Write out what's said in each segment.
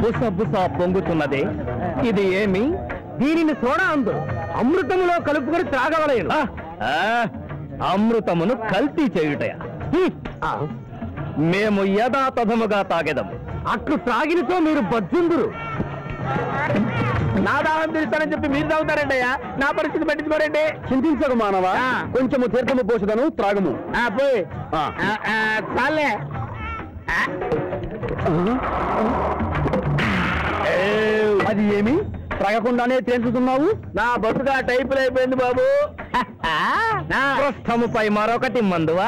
బుసబుసా పొంగుతున్నదే ఇది ఏమి దీనిని సోడా అందు అమృతములో కలుపుకొని త్రాగవలేను అమృతమును కల్తీ చేయుటయా హ్మ్. మేము యథాతథముగా తాగెదము అట్లు త్రాగినతో మీరు బజ్జుందురు నా దాహం తీరుతానని చెప్పి మీరు తాగుతారండి అయ్యా నా పరిస్థితి పట్టించుకోరండి చింతించకు మానవా కొంచెము తీర్థము పోషదను త్రాగము పోయి చాలే అది ఏమి త్రాగకుండానే తేల్చుతున్నావు నా బతుగా టైపులు అయిపోయింది బాబు పృష్ఠముపై మరొకటి మందువా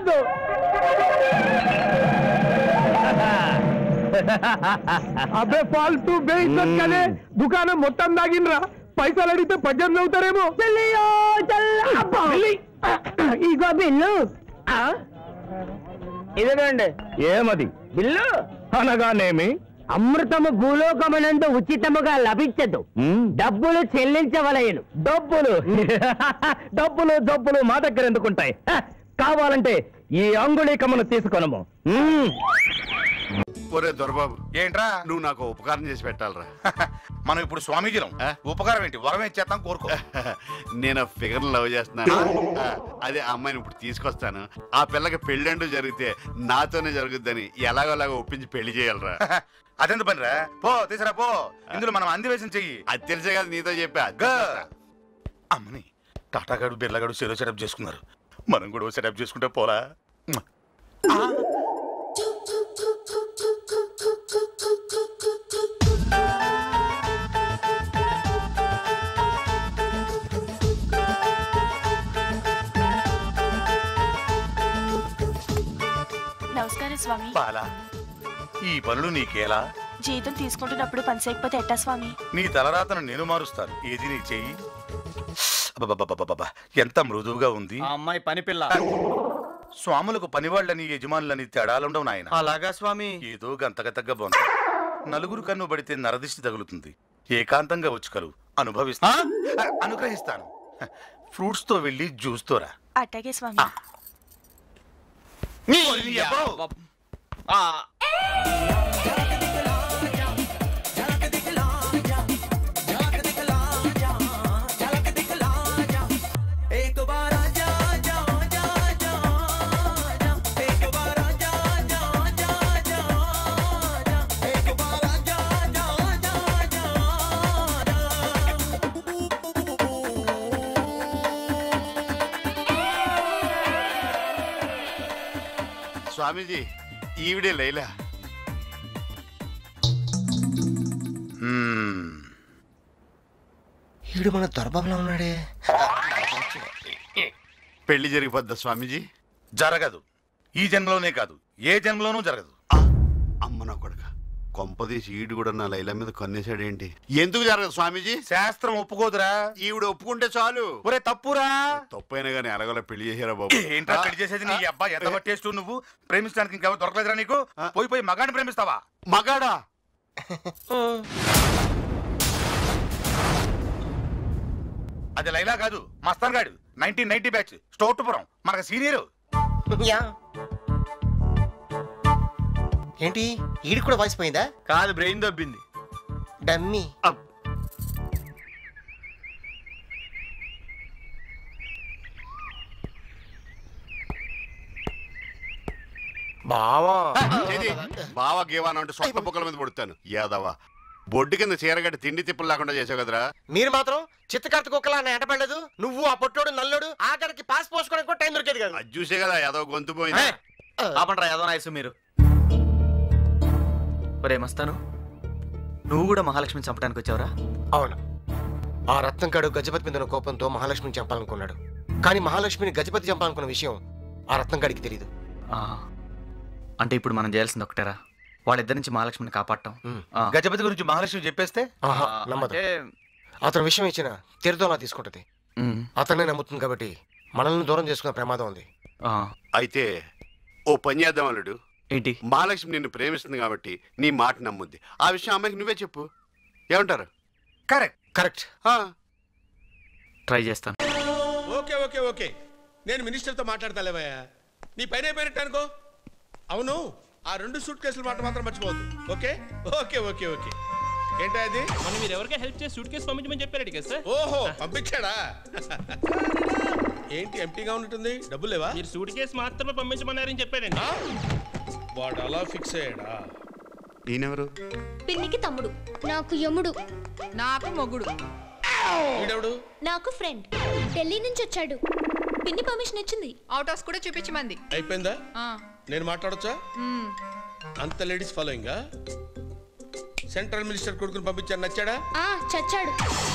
అబ్బే ఫాల్తూ బేయిజ్జత్ కదే దుకాణం మొత్తం దాగినరా పైసలు అడిగితే పద్దెనిమిది అవుతారేమో ఇగో బిల్లు ఇదేనండి ఏమది బిల్లు అనగానేమి అమృతము భూలోకమునందు ఉచితముగా లభించదు డబ్బులు చెల్లించవలయను డబ్బులు డబ్బులు డబ్బులు మా దగ్గర ఎందుకుంటాయి హ, కావాలంటే ఈ అంగుళీకమును తీసుకొనము మ్మ్. ఒరే దొరబాబు ఏంట్రా నువ్వు నాకు ఉపకారం చేసి పెట్టాలరా మనం ఇప్పుడు స్వామీజీలం ఆ? ఉపకారం ఏంటి వరం ఏం చేస్తాం కోరుకో నేను ఆ ఫిగర్ లవ్ చేస్తున్నాను ఆ, అదే ఆ అమ్మాయిని ఇప్పుడు తీసుకొస్తాను ఆ పిల్లకి పెళ్ళంటూ జరిగితే నాతోనే జరుగుద్దని ఎలాగోలాగో ఒప్పించి పెళ్లి చేయాలరా అదెంత పనిరా పో తీసురా పో ఇందులో మనం అంది వేసిన చెయ్యి అది తెలిసే కదా నీతో చెప్పా గా. అమ్మని టాటాగాడు బిర్లగాడు సెరో సెటప్ చేసుకున్నారు మనం కూడా సెటప్ చేసుకుంటే పోలా ఆ, నమస్కారం స్వామి బాలా ఈ పనులు నీకేలా జీతం తీసుకుంటున్నప్పుడు పని చేయకపోతే ఎట్టా స్వామి నీ తలరాతను నేను మారుస్తాను ఏది నీ చెయ్యి అబ్బబ్బబ్బబ్బబ్బబ్బా, ఎంత మృదువుగా ఉంది ఆ అమ్మాయి పని పిల్ల స్వాములకు పనివాళ్ళని యజమానులని తేడాలుండవు నాయన అలాగా స్వామి ఏదో గంతగతగ్గ బొంత నలుగురు కన్ను పడితే నరదిష్టి తగులుతుంది ఏకాంతంగా వచ్చి కలు అనుభవిస్తా అ- అనుగ్రహిస్తాను ఫ్రూట్స్ తో వెళ్ళి జ్యూస్ తో రా అట్టాగే స్వామి ఓరి అబ్బో. ఆ, స్వామీజీ ఈవిడే లైలా మ్మ్. ఈడు మన దొరబాబులా ఉన్నాడే పెళ్లి జరిగిపోద్దా స్వామీజీ జరగదు ఈ జన్మలోనే కాదు ఏ జన్మలోనూ జరగదు ఆ, అమ్మ నా కొడుక కొంపదీసి ఈడు కూడా నా లైలా మీద కన్నేశాడేంటి ఎందుకు జరగదు స్వామీజీ శాస్త్రం ఒప్పుకోదురా ఈవిడ ఒప్పుకుంటే చాలు ఒరే తప్పురా తప్పైనా కానీ ఎలాగోలా పెళ్లి చేశారా బాబు ఏంట్రా పెళ్లి చేసేది నీ అబ్బాయి ఎంత పట్టేస్తూ నువ్వు ప్రేమించడానికి ఇంకెవరు దొరకలేదురా నీకు పోయి పోయి మగాడిని ప్రేమిస్తావా మగాడా అది లైలా కాదు మస్తాన్ గాడు నైన్టీన్ నైన్టీ బ్యాచ్ స్టోర్టుపురం మనకు సీనియర్ యా ఏంటి ఈడికి కూడా వాయిస్ పోయిందా కాదు బ్రెయిన్ దబ్బింది డమ్మీ అబ్. బావా ఏది? బావ గేవాను అంటే సొంత బుక్కల మీద పడుతాను యాదవ బొడ్డు కింద చీరగట్టి తిండి తిప్పులు లేకుండా చేసావు కదరా మీరు మాత్రం చిత్తకర్త కుక్కలా నా ఎంటపడలేదు నువ్వు ఆ పొట్టోడు నల్లుడు ఆఖరికి పాస్ పోసుకోవడానికి కూడా టైం దొరికేది కాదు అది చూసే కదా యాదవ గొంతు పోయింది ఆపండ్రా ఏదో నాయసు మీరు ఒరే మస్తాను నువ్వు కూడా మహాలక్ష్మిని చంపడానికి వచ్చావురా అవును ఆ రత్నం కాడు గజపతి మీద ఉన్న కోపంతో మహాలక్ష్మిని చంపాలనుకున్నాడు కానీ మహాలక్ష్మిని గజపతి చంపాలనుకున్న విషయం ఆ రత్నం కాడికి తెలియదు ఆ, అంటే ఇప్పుడు మనం చేయాల్సింది ఒకటేరా వాళ్ళిద్దరి నుంచి మహాలక్ష్మిని కాపాడటం ఉమ్. ఆ, గజపతి గురించి మహాలక్ష్మి చెప్పేస్తే ఆహా ఆ, నమ్మదు అంటే, అతను విషయం ఇచ్చిన తీర్థంలా తీసుకుంటది ఉమ్, అతన్నే నమ్ముతుంది కాబట్టి మనల్ని దూరం చేసుకునే ప్రమాదం ఉంది ఆ, అయితే ఓ పని చేద్దాం అల్లుడు ఏంటి మహాలక్ష్మి నిన్ను ప్రేమిస్తుంది కాబట్టి నీ మాట నమ్ముద్ది ఆ విషయం అమ్మాయికి నువ్వే చెప్పు ఏమంటారు కరెక్ట్ కరెక్ట్ ఆ, ట్రై చేస్తాను ఓకే ఓకే ఓకే నేను మినిస్టర్తో మాట్లాడతాలేవయ్యా నీ పైన అయిపోయినట్టు అనుకో అవును ఆ రెండు సూట్ కేసుల మాట మాత్రం మర్చిపోవద్దు ఓకే ఓకే ఓకే ఓకే ఏంటా అది మొన్న మీరు ఎవరికైనా హెల్ప్ చేసి సూట్ కేసు పంపించమని చెప్పారు కదా సార్ ఓహో పంపించాడా ఏంటి ఎంటీగా ఉన్నట్టుంది డబ్బులు లేవా మీరు సూట్ కేసు మాత్రమే పంపించమన్నారని చెప్పారండి ఆ? వాడు అలా ఫిక్స్ అయ్యాడా ఈయనెవరు పిన్నికి తమ్ముడు నాకు యముడు నాకు మొగుడు వీడెవడు నాకు ఫ్రెండ్ ఢిల్లీ నుంచి వచ్చాడు పిన్ని పర్మిషన్ ఇచ్చింది అవుట్ హౌస్ కూడా చూపించమంది అయిపోయిందా ఆ, నేను మాట్లాడొచ్చా మ్, అంత లేడీస్ ఫాలోయింగ్ సెంట్రల్ మినిస్టర్ కొడుకుని పంపించాను నచ్చాడా ఆ చచ్చాడు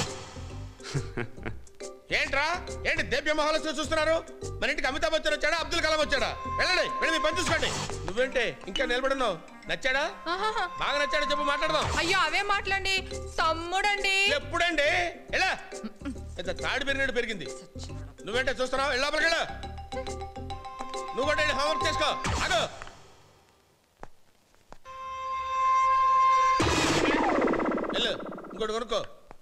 ఏంట్రా ఏంటి దేవ్య మహాలక్ష్మి చూస్తున్నారు మన ఇంటికి అమితాబ్ బచ్చన్ వచ్చాడా అబ్దుల్ కలాం వచ్చాడా వెళ్ళండి వెళ్ళి మీ పని చూసుకోండి నువ్వేంటే ఇంకా నిలబడున్నావు నచ్చాడా ఆహాహా. బాగా నచ్చాడా చెప్పు మాట్లాడదాం అయ్యో అవే మాట్లాడండి తమ్ముడండి ఎప్పుడండి ఎలా పెద్ద తాడు పెరిగినట్టు పెరిగింది నువ్వేంటే చూస్తున్నావు వెళ్ళా వెళ్ళ నువ్వు కూడా వెళ్ళి హోంవర్క్ చేసుకో అగో వెళ్ళు ఇంకోటి కొనుక్కో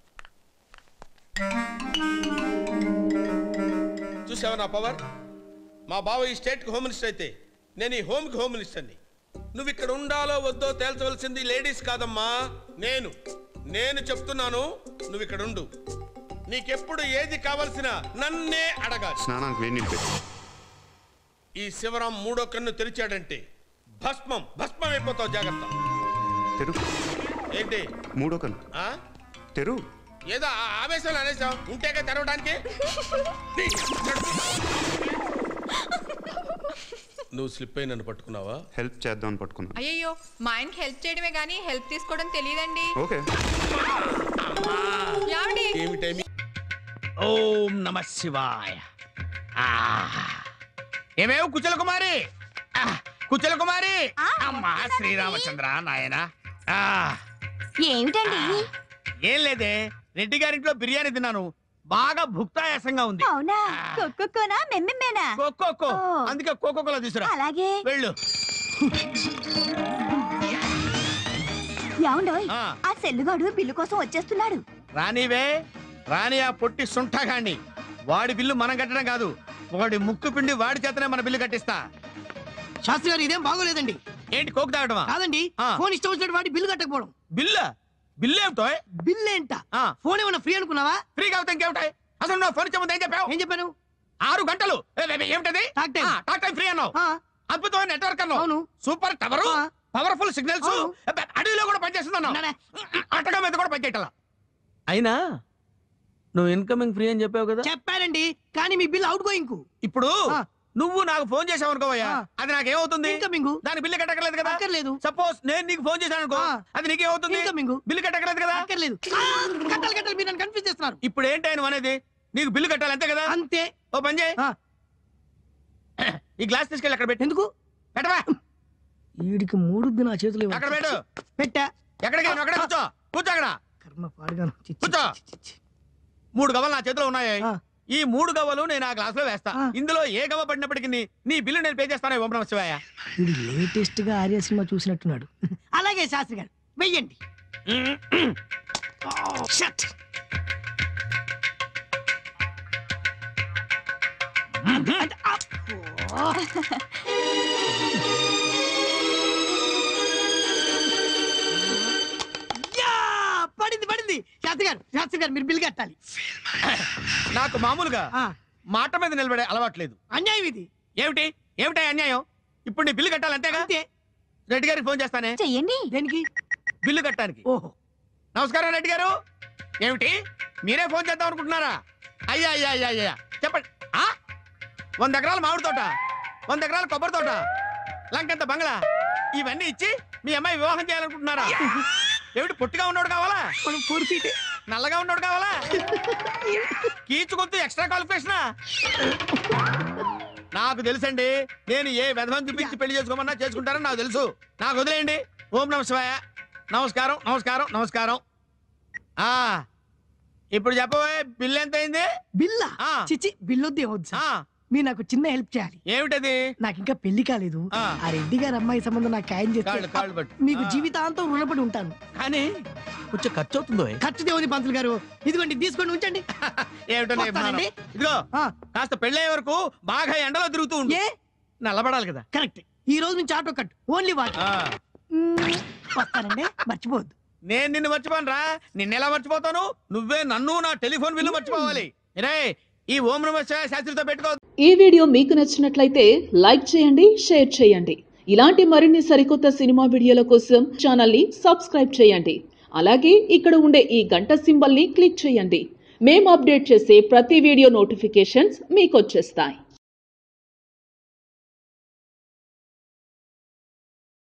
చూసావా నా పవర్ మా బావ ఈ స్టేట్కి హోమ్ మినిస్టర్ అయితే నేను ఈ హోమ్కి హోమ్ మినిస్టర్ని నువ్వు ఇక్కడ ఉండాలో వద్దో తేల్చవలసింది లేడీస్ కాదమ్మా నేను నేను చెప్తున్నాను నువ్వు ఇక్కడ ఉండు నీకెప్పుడు ఏది కావలసిన నన్నే అడగాలి స్నానానికి వేడి నీళ్ళు పెట్టు ఈ శివరాం మూడో కన్ను తెరిచాడంటే భస్మం భస్మం అయిపోతావు జాగ్రత్త తెరు ఏంటి మూడో కన్ను ఆ? తెరు ఏదో ఆ- ఆవేశంలో అనేసాం ఉంటేగా తెరవడానికి నువ్వు స్లిప్ అయి నన్ను పట్టుకున్నావా హెల్ప్ చేద్దామని పట్టుకున్నా అయ్యయ్యో మా ఆయనకి హెల్ప్ చేయడమే కానీ హెల్ప్ తీసుకోవడం తెలియదండి ఓకే ఏమండి ఏమిటేమి ఓం నమ శివాయ ఏమేవ్ కుచల కుమారి ఆ, కుచల కుమారి అమ్మా శ్రీరామచంద్ర నాయన ఏమిటండి ఏం లేదే రెడ్డి గారింట్లో బిర్యానీ తిన్నాను బాగా భుక్తాయాసంగా ఉంది అవునా కొక్కుకోనా మెమ్మెమ్మేనా కోకో ఓ. అందుకే కోకోకోలా తీసురా అలాగే వెళ్ళు ఏమండోయ్ ఆ. ఆ సెల్లుగాడు బిల్లు కోసం వచ్చేస్తున్నాడు రానివే రాని ఆ పొట్టి సుంఠగాండి వాడి బిల్లు మనం కట్టడం కాదు వాడి ముక్కు పిండి వాడి చేతనే మన బిల్లు కట్టిస్తా శాస్త్రి గారు ఇదేం బాగోలేదండి ఏంటి కోక్ తాగటమా కాదండి ఆ. ఫోన్ ఇష్టం వచ్చినట్టు వాడి బిల్లు కట్టకపోవడం బిల్లు బిల్లు ఏమిటో బిల్ ఏంట ఆ. ఫోన్ ఏమన్నా ఫ్రీ అనుకున్నావా ఫ్రీ కావుతా ఇంకేమిటాయి అసలు నువ్వు ఫోన్ ఇచ్చే ఏం చెప్పావు ఏం చెప్పాను ఆరు గంటలు ఏ, ఏ, ఏమిటది టాక్ టైం. ఆ, టాక్ టైం ఫ్రీ అన్నావు ఆ, అద్భుతమైన నెట్వర్క్ అన్నావు అవును. సూపర్ టవర్ ఆ. పవర్ఫుల్ సిగ్నల్స్ అవును. అడవిలో కూడా పనిచేస్తుంది అన్నావు నానే. అటగా మీద కూడా పనిచేయటలా అయినా నువ్వు ఇన్కమింగ్ ఫ్రీ అని చెప్పావు కదా చెప్పానండి కానీ మీ బిల్ అవుట్ గోయింగ్ ఇప్పుడు ఆ. నువ్వు నాకు ఫోన్ చేసావు అనుకోవయ్యా ఆ. అది నాకేమవుతుంది ఇన్కమింగ్ దాని బిల్లు కట్టకలేదు కదా అక్కర్లేదు సపోజ్ నేను నీకు ఫోన్ చేశాను అనుకో ఆ. అది నీకేమవుతుంది ఇన్కమింగ్ బిల్లు కట్టకలేదు కదా అక్కర్లేదు ఆ, కట్టాలి కట్టాలి మీరు నన్ను కన్ఫ్యూజ్ చేస్తున్నారు ఇప్పుడు ఏంటి ఆయన అనేది నీకు బిల్లు కట్టాలి అంతే కదా అంతే ఓ పని చేయి ఆ. ఈ గ్లాస్ తీసుకెళ్ళి అక్కడ పెట్టు ఎందుకు పెట్టవా వీడికి మూడుద్ది నా చేతులు ఇవ్వాలి. అక్కడ పెట్టు పెట్టా ఎక్కడికి అక్కడ కూర్చో కూర్చో అక్కడ కర్మ పాడుగాను చి, చి, కూర్చో. చి, చి, చి. మూడు గవ్వలు నా చేతిలో ఉన్నాయి ఆ. ఈ మూడు గవ్వలు నేను ఆ గ్లాస్ లో వేస్తా ఆ. ఇందులో ఏ గవ్వ పడినప్పటికీ నీ బిల్లు నేను పే చేస్తాను ఓం నమ శివాయ వీడు లేటెస్ట్ గా ఆర్య సినిమా చూసినట్టున్నాడు అలాగే శాస్త్రి గారు వెయ్యండి Oh, shit. అంటే, అబ్బో. యా! పడింది పడింది శాస్త్రి గారు శాస్త్రి గారు మీరు బిల్ కట్టాలి నాకు మామూలుగా ఆ, మాట మీద నిలబడే అలవాట్లేదు అన్యాయం ఇది ఏమిటి ఏమిటి అన్యాయం ఇప్పుడు నీ బిల్లు కట్టాలి అంతేగా అంతే రెడ్డి గారికి ఫోన్ చేస్తానే చెయ్యండి దేనికి బిల్లు కట్టడానికి ఓహో నమస్కారం రెడ్డి గారు ఏమిటి మీరే ఫోన్ చేద్దాం అనుకుంటున్నారా అయ్యా అయ్యా అయ్యా అయ్యా చెప్పండి ఆ? వంద ఎకరాల మామిడి తోట వంద ఎకరాల కొబ్బరి తోట లంకంత బంగ్లా ఇవన్నీ ఇచ్చి మీ అమ్మాయి వివాహం చేయాలనుకుంటున్నారా ఏమిటి పొట్టిగా ఉన్నోడు కావాలా మనం ఫోర్ ఫీట్ నల్లగా ఉన్నోడు కావాలా కీచుకొద్దు ఎక్స్ట్రా క్వాలిఫికేషనా నాకు తెలుసండి నేను ఏ విధవం చూపించి పెళ్లి చేసుకోమన్నా చేసుకుంటారని నాకు తెలుసు నాకు వదిలేయండి ఓం నమ శివాయ నమస్కారం నమస్కారం నమస్కారం ఆ ఇప్పుడు చెప్పబోయే బిల్ ఎంత అయింది బిల్లా ఆ. చిచి బిల్లొద్దు ఏమొద్దు ఆ, సార్. మీరు నాకు చిన్న హెల్ప్ చేయాలి ఏమిటది నాకు ఇంకా పెళ్లి కాలేదు ఆ. ఆ రెడ్డి గారి అమ్మాయి సంబంధం నాకు ఖాయం చేస్తే కాళ్ళు కాళ్ళు పట్టు మీకు ఆ. జీవితాంతం రుణపడి ఉంటాను కానీ కొంచెం ఖర్చు అవుతుందో ఖర్చు దేవుని పంతులు గారు ఇదిగోండి తీసుకోండి ఉంచండి ఏమిటో నీ వస్తానండి. అభిమానం. ఇదిగో ఆ, కాస్త పెళ్ళయ్యే వరకు బాగా ఎండలో తిరుగుతూ ఉండు ఏ నల్లబడాలి కదా కరెక్ట్ ఈ రోజు నుంచి ఆటో కట్ ఓన్లీ వాచ్ ఆ, వస్తానండి మర్చిపోవద్దు నేను నిన్ను మర్చిపోను రా నిన్నెలా మర్చిపోతాను నువ్వే నన్ను నా టెలిఫోన్ బిల్లు మర్చిపోవాలి రే ఈ ఓం నమ శివాయ శాస్త్రితో పెట్టుకో ఈ వీడియో మీకు నచ్చినట్లయితే లైక్ చేయండి షేర్ చేయండి ఇలాంటి మరిన్ని సరికొత్త సినిమా వీడియోల కోసం ఛానల్ని సబ్స్క్రైబ్ చేయండి అలాగే ఇక్కడ ఉండే ఈ గంట సింబల్ని క్లిక్ చేయండి మేము అప్డేట్ చేసే ప్రతి వీడియో నోటిఫికేషన్స్ మీకు వచ్చేస్తాయి